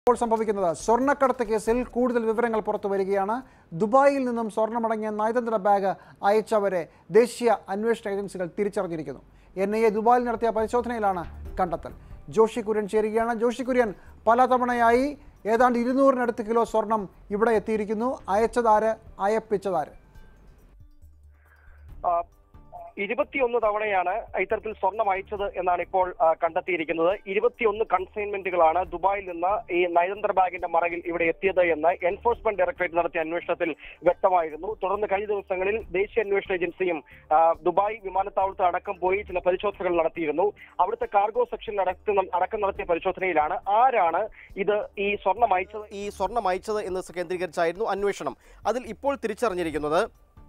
ഇപ്പോൾ സംഭവിക്കുന്നത് സ്വർണ്ണക്കടത്ത് കേസിൽ കൂടുതൽ വിവരങ്ങൾ പുറത്തു വരികയാണ് ദുബായിൽ നിന്നും സ്വർണ്ണമടങ്ങിയ നയതന്ത്ര ബാഗ് അയച്ചവരെ ദേശീയ അന്വേഷണ ഏജൻസികൾ തിരിച്ചറിഞ്ഞിരിക്കുന്നു എൻ ഐ എ ദുബായിൽ നടത്തിയ പരിശോധനയിലാണ് കണ്ടെത്തൽ ജോഷി കുര്യൻ ചേരുകയാണ് ജോഷി കുര്യൻ പലതവണയായി ഏതാണ്ട് ഇരുന്നൂറിനടുത്ത് കിലോ സ്വർണം ഇവിടെ എത്തിയിരിക്കുന്നു അയച്ചതാര് അയപ്പിച്ചതാര് ആ, ഇരുപത്തിയൊന്ന് തവണയാണ് ഇത്തരത്തിൽ സ്വർണം അയച്ചത് എന്നാണ് ഇപ്പോൾ ആ, കണ്ടെത്തിയിരിക്കുന്നത് ഇരുപത്തിയൊന്ന് കൺസൈൻമെന്റുകളാണ് ദുബായിൽ നിന്ന് ഈ നയതന്ത്ര ബാഗിന്റെ മറകിൽ ഇവിടെ എത്തിയത് എന്ന് എൻഫോഴ്സ്മെന്റ് ഡയറക്ടറേറ്റ് നടത്തിയ അന്വേഷണത്തിൽ വ്യക്തമായിരുന്നു തുടർന്ന് കഴിഞ്ഞ ദിവസങ്ങളിൽ ദേശീയ അന്വേഷണ ഏജൻസിയും ആ, ദുബായ് വിമാനത്താവളത്തിൽ അടക്കം പോയി ചില പരിശോധനകൾ നടത്തിയിരുന്നു അവിടുത്തെ കാർഗോ സെക്ഷനിൽ അടക്കം അടക്കം നടത്തിയ പരിശോധനയിലാണ് ആരാണ് ഇത് ഈ സ്വർണം അയച്ചത് ഈ സ്വർണം അയച്ചത് എന്ന് കേന്ദ്രീകരിച്ചായിരുന്നു അന്വേഷണം അതിൽ ഇപ്പോൾ തിരിച്ചറിഞ്ഞിരിക്കുന്നത്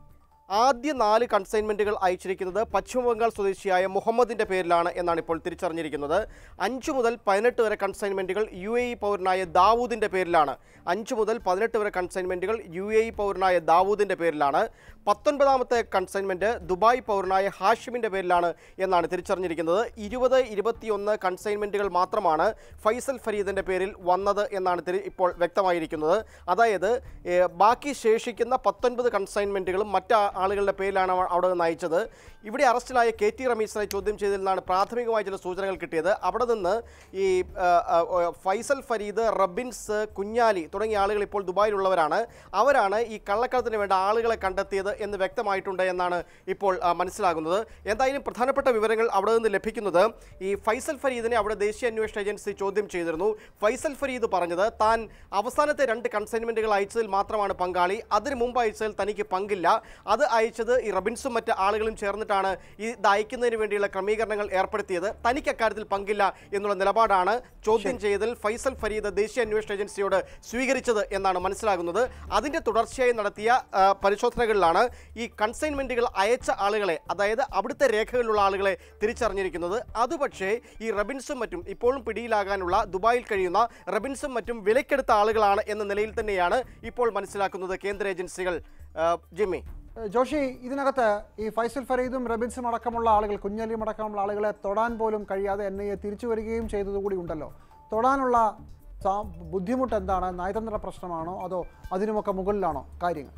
ആദ്യ നാല് കൺസൈൻമെൻറ്റുകൾ അയച്ചിരിക്കുന്നത് പശ്ചിമ ബംഗാൾ സ്വദേശിയായ മുഹമ്മദിൻ്റെ പേരിലാണ് എന്നാണ് ഇപ്പോൾ തിരിച്ചറിഞ്ഞിരിക്കുന്നത് അഞ്ച് മുതൽ പതിനെട്ട് വരെ കൺസൈൻമെൻറ്റുകൾ യു എ ഇ പൗരനായ ദാവൂദിൻ്റെ പേരിലാണ് അഞ്ച് മുതൽ പതിനെട്ട് വരെ കൺസൈൻമെൻറ്റുകൾ യു എ ഇ പൗരനായ ദാവൂദിൻ്റെ പേരിലാണ് പത്തൊൻപതാമത്തെ കൺസൈൻമെൻറ്റ് ദുബായ് പൗരനായ ഹാഷിമിൻ്റെ പേരിലാണ് എന്നാണ് തിരിച്ചറിഞ്ഞിരിക്കുന്നത് ഇരുപത് ഇരുപത്തിയൊന്ന് കൺസൈൻമെൻറ്റുകൾ മാത്രമാണ് ഫൈസൽ ഫരീദിൻ്റെ പേരിൽ വന്നത് എന്നാണ് തിരി ഇപ്പോൾ വ്യക്തമായിരിക്കുന്നത് അതായത് ഏഹ്, ബാക്കി ശേഷിക്കുന്ന പത്തൊൻപത് കൺസൈൻമെൻറ്റുകളും മറ്റ് ആ- ആളുകളുടെ പേരിലാണ് അവ- അവിടെ നിന്ന് അയച്ചത് ഇവിടെ അറസ്റ്റിലായ കെ ടി റമീസിനെ ചോദ്യം ചെയ്തതിൽ നിന്നാണ് പ്രാഥമികമായ ചില സൂചനകൾ കിട്ടിയത് അവിടെ നിന്ന് ഈ ആ, ആ, ആ, ഫൈസൽ ഫരീദ് റബിൻസ് കുഞ്ഞാലി തുടങ്ങിയ ആളുകൾ ഇപ്പോൾ ദുബായിലുള്ളവരാണ് അവരാണ് ഈ കള്ളക്കടത്തിന് വേണ്ട ആളുകളെ കണ്ടെത്തിയത് എന്ന് വ്യക്തമായിട്ടുണ്ട് എന്നാണ് ഇപ്പോൾ ആ, മനസ്സിലാകുന്നത് എന്തായാലും പ്രധാനപ്പെട്ട വിവരങ്ങൾ അവിടെ നിന്ന് ലഭിക്കുന്നത് ഈ ഫൈസൽ ഫരീദിനെ അവിടെ ദേശീയ അന്വേഷണ ഏജൻസി ചോദ്യം ചെയ്തിരുന്നു ഫൈസൽ ഫരീദ് പറഞ്ഞത് താൻ അവസാനത്തെ രണ്ട് കൺസൈൻമെൻറ്റുകൾ അയച്ചതിൽ മാത്രമാണ് പങ്കാളി അതിന് മുമ്പ് അയച്ചതിൽ തനിക്ക് പങ്കില്ല അത് അയച്ചത് ഈ റബിൻസും മറ്റ് ആളുകളും ചേർന്നിട്ടാണ് ഈ ഇത് അയക്കുന്നതിന് വേണ്ടിയുള്ള ക്രമീകരണങ്ങൾ ഏർപ്പെടുത്തിയത് തനിക്ക് അക്കാര്യത്തിൽ പങ്കില്ല എന്നുള്ള നിലപാടാണ് ചോദ്യം ചെയ്തതിൽ ഫൈസൽ ഫരീദ് ദേശീയ അന്വേഷണ ഏജൻസിയോട് സ്വീകരിച്ചത് എന്നാണ് മനസ്സിലാകുന്നത് അതിന്റെ തുടർച്ചയായി നടത്തിയ ആ, പരിശോധനകളിലാണ് ഈ കൺസൈൻമെന്റുകൾ അയച്ച ആളുകളെ അതായത് അവിടുത്തെ രേഖകളിലുള്ള ആളുകളെ തിരിച്ചറിഞ്ഞിരിക്കുന്നത് അത് പക്ഷേ ഈ റബിൻസും മറ്റും ഇപ്പോഴും പിടിയിലാകാനുള്ള ദുബായിൽ കഴിയുന്ന റബിൻസും മറ്റും വിലക്കെടുത്ത ആളുകളാണ് എന്ന നിലയിൽ തന്നെയാണ് ഇപ്പോൾ മനസ്സിലാക്കുന്നത് കേന്ദ്ര ഏജൻസികൾ ആ, ജിമ്മി ഏഹ് ജോഷി ഇതിനകത്ത് ഈ ഫൈസൽ ഫരീദും റബിൻസും അടക്കമുള്ള ആളുകൾ കുഞ്ഞലിയും അടക്കമുള്ള ആളുകളെ തൊടാൻ പോലും കഴിയാതെ എൻ ഐ എ തിരിച്ചു വരികയും ചെയ്തതുകൂടി ഉണ്ടല്ലോ തൊടാനുള്ള സാ- ബുദ്ധിമുട്ട് എന്താണ് നയതന്ത്ര പ്രശ്നമാണോ അതോ അതിനുമൊക്കെ മുകളിലാണോ കാര്യങ്ങൾ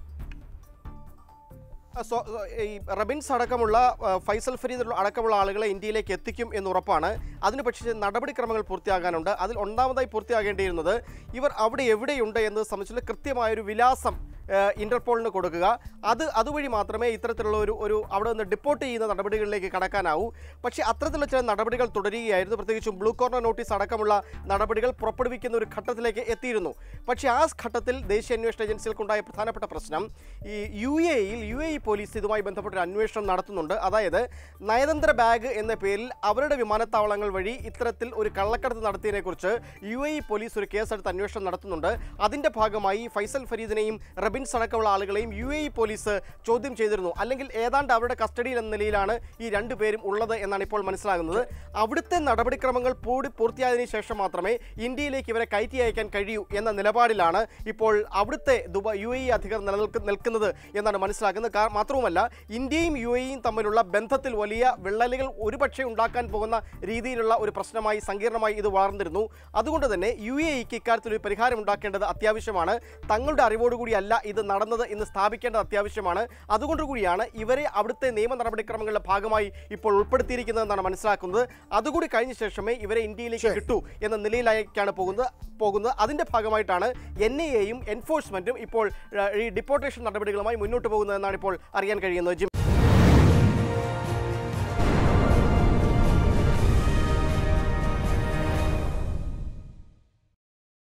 സ്വ- ഈ റബിൻസ് അടക്കമുള്ള ആ, ഫൈസൽ ഫരീദ് അടക്കമുള്ള ആളുകളെ ഇന്ത്യയിലേക്ക് എത്തിക്കും എന്ന് ഉറപ്പാണ് അതിന് പക്ഷേ നടപടിക്രമങ്ങൾ പൂർത്തിയാകാനുണ്ട് അതിൽ ഒന്നാമതായി പൂർത്തിയാകേണ്ടിയിരുന്നത് ഇവർ അവിടെ എവിടെയുണ്ട് എന്ന് സംബന്ധിച്ചുള്ള കൃത്യമായൊരു വിലാസം ആ, ഇന്റർപോളിന് കൊടുക്കുക അത് അതുവഴി മാത്രമേ ഇത്തരത്തിലുള്ള ഒരു ഒരു അവിടെ നിന്ന് ഡിപ്പോർട്ട് ചെയ്യുന്ന നടപടികളിലേക്ക് കടക്കാനാവൂ പക്ഷേ അത്തരത്തിലുള്ള ചില നടപടികൾ തുടരുകയായിരുന്നു പ്രത്യേകിച്ചും ബ്ലൂ കോർണർ നോട്ടീസ് അടക്കമുള്ള നടപടികൾ പുറപ്പെടുവിക്കുന്ന ഒരു ഘട്ടത്തിലേക്ക് എത്തിയിരുന്നു പക്ഷേ ആ ഘട്ടത്തിൽ ദേശീയ അന്വേഷണ ഏജൻസികൾക്കുണ്ടായ പ്രധാനപ്പെട്ട പ്രശ്നം ഈ യു എയിൽ യു എ ഇ പോലീസ് ഇതുമായി ബന്ധപ്പെട്ട ഒരു അന്വേഷണം നടത്തുന്നുണ്ട് അതായത് നയതന്ത്ര ബാഗ് എന്ന പേരിൽ അവരുടെ വിമാനത്താവളങ്ങൾ വഴി ഇത്തരത്തിൽ ഒരു കള്ളക്കടത്ത് നടത്തിയതിനെക്കുറിച്ച് യു എ ഇ പോലീസ് ഒരു കേസെടുത്ത് അന്വേഷണം നടത്തുന്നുണ്ട് അതിന്റെ ഭാഗമായി ഫൈസൽ ഫരീദിനെയും റബിൻസ് അടക്കമുള്ള ആളുകളെയും യു എ ഇ പോലീസ് ചോദ്യം ചെയ്തിരുന്നു അല്ലെങ്കിൽ ഏതാണ്ട് അവരുടെ കസ്റ്റഡിയിൽ എന്ന നിലയിലാണ് ഈ രണ്ടു പേരും ഉള്ളത് എന്നാണ് ഇപ്പോൾ മനസ്സിലാകുന്നത് അവിടുത്തെ നടപടിക്രമങ്ങൾ പൂടി പൂർത്തിയായതിനു ശേഷം മാത്രമേ ഇന്ത്യയിലേക്ക് ഇവരെ കയറ്റി അയക്കാൻ കഴിയൂ എന്ന നിലപാടിലാണ് ഇപ്പോൾ അവിടുത്തെ ദുബായ് യു എ ഇ അധികൃതർ നിലനിൽക്ക് നിൽക്കുന്നത് എന്നാണ് മനസ്സിലാക്കുന്നത് കാ- മാത്രവുമല്ല ഇന്ത്യയും യു എ ഇയും തമ്മിലുള്ള ബന്ധത്തിൽ വലിയ വിള്ളലുകൾ ഒരുപക്ഷെ ഉണ്ടാക്കാൻ പോകുന്ന രീതിയിലുള്ള ഒരു പ്രശ്നമായി സങ്കീർണമായി ഇത് വളർന്നിരുന്നു അതുകൊണ്ട് തന്നെ യു എ ഇക്ക് ഇക്കാര്യത്തിൽ ഒരു പരിഹാരം ഉണ്ടാക്കേണ്ടത് അത്യാവശ്യമാണ് തങ്ങളുടെ അറിവോടുകൂടി അല്ല ഇത് നടന്നത് എന്ന് സ്ഥാപിക്കേണ്ടത് അത്യാവശ്യമാണ് അതുകൊണ്ടുകൂടിയാണ് ഇവരെ അവിടുത്തെ നിയമ നടപടിക്രമങ്ങളുടെ ഭാഗമായി ഇപ്പോൾ ഉൾപ്പെടുത്തിയിരിക്കുന്നതെന്നാണ് മനസ്സിലാക്കുന്നത് അതുകൂടി കഴിഞ്ഞ ശേഷമേ ഇവരെ ഇന്ത്യയിലേക്ക് കിട്ടൂ എന്ന നിലയിലേക്കാണ് പോകുന്നത് പോകുന്നത് അതിന്റെ ഭാഗമായിട്ടാണ് എൻ ഐ എയും എൻഫോഴ്സ്മെന്റും ഇപ്പോൾ ആ, ഈ ഡിപ്പോർട്ടേഷൻ നടപടികളുമായി മുന്നോട്ട് പോകുന്നതെന്നാണ് ഇപ്പോൾ അറിയാൻ കഴിയുന്നത് ജിം